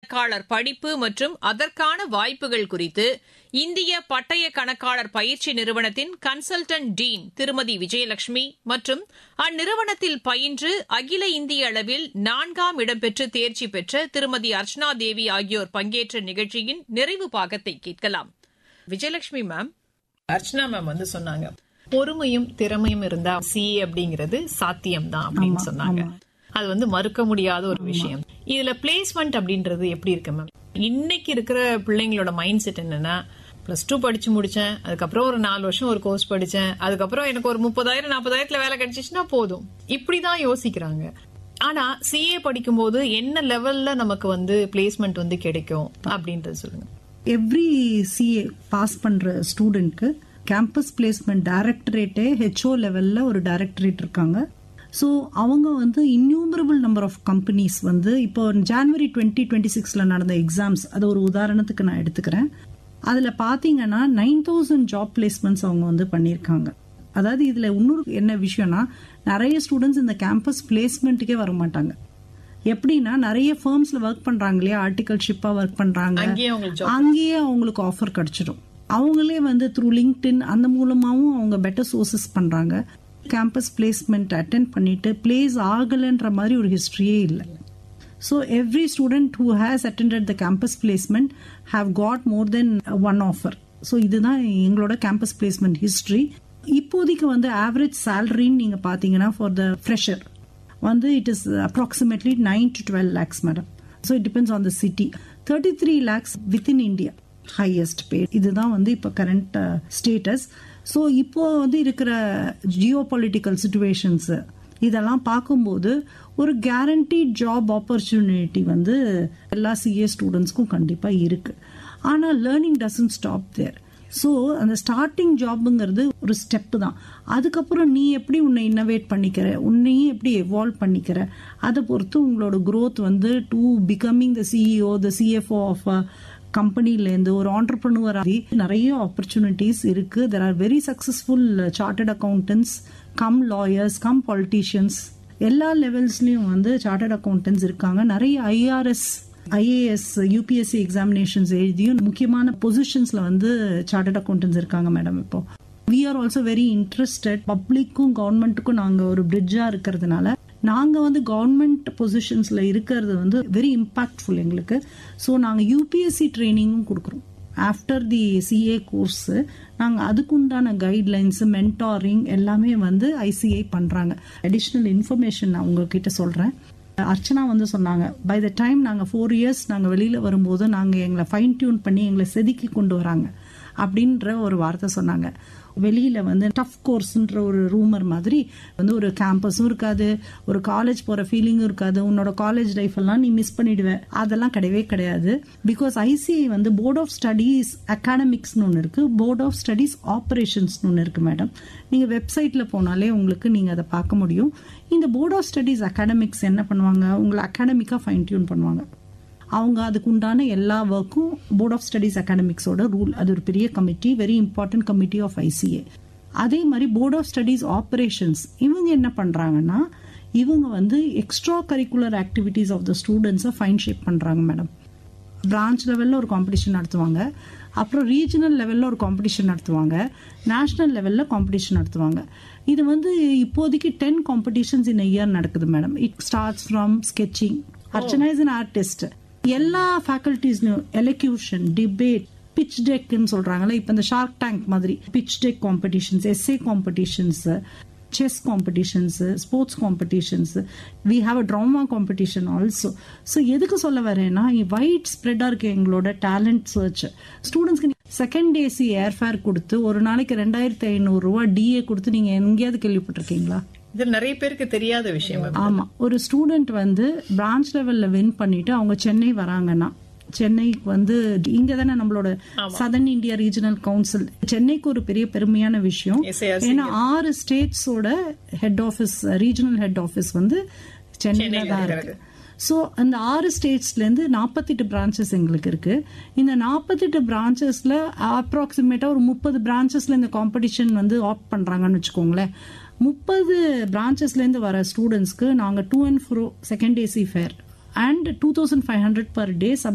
கணக்காளர் படிப்பு மற்றும் அதற்கான வாய்ப்புகள் குறித்து இந்திய பட்டய கணக்காளர் பயிற்சி நிறுவனத்தின் கன்சல்டன்ட் டீன் திருமதி விஜயலட்சுமி மற்றும் அந்நிறுவனத்தில் பயின்று அகில இந்திய அளவில் நான்காம் இடம் பெற்று தேர்ச்சி பெற்ற திருமதி அர்ச்சனா தேவி ஆகியோர் பங்கேற்ற நிகழ்ச்சியின் நிறைவு பாகத்தை கேட்கலாம் விஜயலட்சுமி மேம் அர்ச்சனா மேம் வந்து சொன்னாங்க பொறுமையும் திறமையும் இருந்தா சி அப்படிங்கிறது சாத்தியம்தான் அப்படின்னு சொன்னாங்க அது வந்து மறுக்க முடியாத ஒரு விஷயம் இதுல பிளேஸ்மெண்ட் அப்படின்றது எப்படி இருக்கு மேம் இன்னைக்கு இருக்கிற பிள்ளைங்களோட மைண்ட் செட் என்னன்னா பிளஸ் டூ படிச்சு முடிச்சேன் அதுக்கப்புறம் ஒரு நாலு வருஷம் ஒரு கோர்ஸ் படிச்சேன் அதுக்கப்புறம் எனக்கு ஒரு முப்பதாயிரம் நாற்பதாயிரத்துல வேலை கிடைச்சிச்சுன்னா போதும் இப்படிதான் யோசிக்கிறாங்க ஆனா சிஏ படிக்கும்போது என்ன லெவல்ல நமக்கு வந்து பிளேஸ்மெண்ட் வந்து கிடைக்கும் அப்படின்றது சொல்லுங்க எவ்ரி சிஏ பாஸ் பண்ற ஸ்டூடெண்ட்க்கு கேம்பஸ் பிளேஸ்மெண்ட் டைரக்டரேட்டே ஹெச்ஓ லெவல்ல ஒரு டைரக்டரேட் இருக்காங்க ஸோ அவங்க வந்து இன்யூமரபிள் நம்பர் ஆஃப் கம்பெனிஸ் வந்து இப்போ ஜான்வரி டுவெண்ட்டி டுவெண்ட்டி சிக்ஸ்ல நடந்த எக்ஸாம்ஸ் அது ஒரு உதாரணத்துக்கு நான் எடுத்துக்கிறேன் அதுல பாத்தீங்கன்னா நைன் தௌசண்ட் ஜாப் பிளேஸ்மெண்ட்ஸ் அவங்க வந்து பண்ணியிருக்காங்க அதாவது இதுல இன்னொரு என்ன விஷயம்னா நிறைய ஸ்டூடெண்ட்ஸ் இந்த கேம்பஸ் பிளேஸ்மெண்ட்டுக்கே வர மாட்டாங்க எப்படின்னா நிறைய ஃபர்ம்ஸ்ல ஒர்க் பண்றாங்க இல்லையா ஆர்டிகல்ஷிப்பா ஒர்க் பண்றாங்க அங்கேயே அவங்களுக்கு அங்கேயே அவங்களுக்கு ஆஃபர் கிடைச்சிடும் அவங்களே வந்து த்ரூ லிங்க்டின் அந்த மூலமாவும் அவங்க பெட்டர் சோர்சஸ் பண்றாங்க கேம்பஸ் பிளேஸ்மெண்ட் அட்டென்ட் பண்ணிட்டு பிளேஸ் ஆகலைன்ற மாதிரி ஒரு ஹிஸ்டரியே இல்லை so every student who has attended the campus placement have got more then one offer so இதுதான் எங்களோட கேம்பஸ் பிளேஸ்மெண்ட் ஹிஸ்டரி இப்போதைக்கு வந்து ஆவரேஜ் சேலரின்னு நீங்க பாத்தீங்கன்னா ஃபார் த ஃப்ரெஷர் வந்து it is approximately nine to twelve lakhs madam so it depends on the city thirty three lakhs with in India highest pay இதுதான் வந்து இப்போ கரண்ட் ஸ்டேட்டஸ் ஸோ இப்போ வந்து இருக்கிற ஜியோ பொலிட்டிக்கல் சுச்சுவேஷன்ஸ் இதெல்லாம் பார்க்கும்போது ஒரு கேரண்டி ஜாப் ஆப்பர்ச்சுனிட்டி வந்து எல்லா சிஏ ஸ்டூடெண்ட்ஸ்க்கும் கண்டிப்பாக இருக்கு ஆனால் learning doesn't stop there so அந்த ஸ்டார்டிங் ஜாப்புங்கிறது ஒரு ஸ்டெப்பு தான் அதுக்கப்புறம் நீ எப்படி உன்னை இன்னோவேட் பண்ணிக்கிற உன்னையும் எப்படி எவால்வ் பண்ணிக்கிற அதை பொறுத்து உங்களோட growth வந்து to becoming the CEO the CFO of கம்பெனிலேருந்து ஒரு ஆண்டர்பிரனுவர் நிறைய ஆப்பர்ச்சுனிட்டிஸ் இருக்கு there are very successful chartered accountants cum lawyers cum politicians எல்லா லெவல்ஸ்லயும் வந்து சார்ட்டர்ட் அக்கௌண்டன்ஸ் இருக்காங்க நிறைய ஐஆர்எஸ் ஐஏஎஸ் யூபிஎஸ்சி எக்ஸாமினேஷன்ஸ் எழுதியும் முக்கியமான பொசிஷன்ஸ்ல வந்து சார்ட்டர்ட் அக்கௌண்டன்ஸ் இருக்காங்க மேடம் இப்போ we are also very interested பப்ளிக்கும் கவர்மெண்ட்டுக்கும் நாங்க ஒரு பிரிட்ஜா இருக்கிறதுனால நாங்க வந்து கவர்மெண்ட் பொசிஷன்ஸ்ல இருக்கிறது வந்து வெரி இம்பாக்ட்ஃபுல் எங்களுக்கு ஸோ நாங்க யூபிஎஸ்சி ட்ரைனிங்கும் கொடுக்குறோம் ஆஃப்டர் தி சிஏ கோர்ஸ் நாங்கள் அதுக்குண்டான கைட்லைன்ஸ் மென்டாரிங் எல்லாமே வந்து ஐசிஐ பண்றாங்க அடிஷ்னல் இன்ஃபர்மேஷன் நான் உங்ககிட்ட சொல்றேன் அர்ச்சனா வந்து சொன்னாங்க பை த டைம் நாங்கள் ஃபோர் இயர்ஸ் நாங்கள் வெளியில் வரும்போது நாங்கள் எங்களை ஃபைன் டியூன் பண்ணி எங்களை செதுக்கி கொண்டு வராங்க அப்படின்ற ஒரு வார்த்தை சொன்னாங்க வெளியில வந்து டஃப் கோர்ஸ்ன்ற ஒரு ரூமர் மாதிரி வந்து ஒரு கேம்பஸும் இருக்காது ஒரு காலேஜ் போற ஃபீலிங்கும் இருக்காது உன்னோட காலேஜ் லைஃப் எல்லாம் நீ மிஸ் பண்ணிடுவ அதெல்லாம் கிடையவே கிடையாது பிகாஸ் ஐசிஐ வந்து போர்ட் ஆஃப் ஸ்டடீஸ் அகாடமிக்ஸ்னு ஒன்று இருக்கு போர்ட் ஆஃப் ஸ்டடீஸ் ஆப்ரேஷன்ஸ்னு ஒன்று இருக்கு மேடம் நீங்க வெப்சைட்ல போனாலே உங்களுக்கு நீங்க அதை பார்க்க முடியும் இந்த போர்ட் ஆஃப் ஸ்டடீஸ் அகாடமிக்ஸ் என்ன பண்ணுவாங்க உங்களை அகாடமிக்கா ஃபைன் டியூன் பண்ணுவாங்க அவங்க அதுக்கு உண்டான எல்லா ஒர்க்கும் போர்ட் ஆஃப் ஸ்டடீஸ் அகாடமிக்ஸோட ரூல் அது ஒரு பெரிய committee very important committee of ICA அதே மாதிரி போர்ட் ஆஃப் ஸ்டடீஸ் ஆப்ரேஷன்ஸ் இவங்க என்ன பண்றாங்கன்னா இவங்க வந்து extra curricular activities of the ஸ்டூடெண்ட்ஸை ஃபைன் ஷேப் பண்றாங்க மேடம் பிரான்ச் லெவலில் ஒரு காம்படிஷன் நடத்துவாங்க அப்புறம் ரீஜனல் லெவலில் ஒரு காம்படிஷன் நடத்துவாங்க நேஷனல் லெவலில் காம்படிஷன் நடத்துவாங்க இது வந்து இப்போதைக்கு டென் காம்படிஷன்ஸ் இன் இயர் நடக்குது madam it starts from sketching Archana is an artist எல்லா ஃபேக்கல்டிஸ்லயும் எலக்யூஷன் டிபேட் பிச் டெக்னு சொல்றாங்கல்ல இப்ப இந்த ஷார்க் டேங்க் மாதிரி pitch deck competitions SA competitions chess competitions sports competitions we have a drama competition also so எதுக்கு சொல்ல வரேன்னா வைட் ஸ்ப்ரெட்டா இருக்கு எங்களோட டேலண்ட் சர்ச் ஸ்டூடெண்ட்ஸ்க்கு செகண்ட் ஏசி ஏர்ஃபேர் கொடுத்து ஒரு நாளைக்கு ரெண்டாயிரத்தி ஐநூறு ரூபா டிஏ கொடுத்து நீங்க எங்கேயாவது கேள்விப்பட்டிருக்கீங்களா இது நிறைய பேருக்கு தெரியாத விஷயம் ஆமா ஒரு ஸ்டூடெண்ட் வந்து பிரான்ச் லெவல்ல வின் பண்ணிட்டு அவங்க சென்னை வராங்கன்னா சென்னைக்கு வந்து இங்க தானே நம்மளோட சதர்ன் இந்தியா ரீஜனல் கவுன்சில் சென்னைக்கு ஒரு பெரிய பெருமையான விஷயம் SARC. ஏன்னா ஆறு ஸ்டேட்ஸோட head office regional head office வந்து சென்னையில தான் இருக்கு ஸோ அந்த ஆறு ஸ்டேட்ஸ்ல இருந்து நாற்பத்தெட்டு பிரான்ச்சஸ் எங்களுக்கு இருக்கு இந்த நாற்பத்தெட்டு பிரான்ச்சஸ்ல அப்ராக்சிமேட்டா ஒரு முப்பது பிரான்ச்சஸ்ல இந்த காம்படிஷன் வந்து ஆப்ட் பண்றாங்கன்னு வச்சுக்கோங்களேன் முப்பது பிரான்ச்சஸ்ல இருந்து வர ஸ்டூடெண்ட்ஸ்க்கு நாங்க to and fro second AC fare and two thousand five hundred per day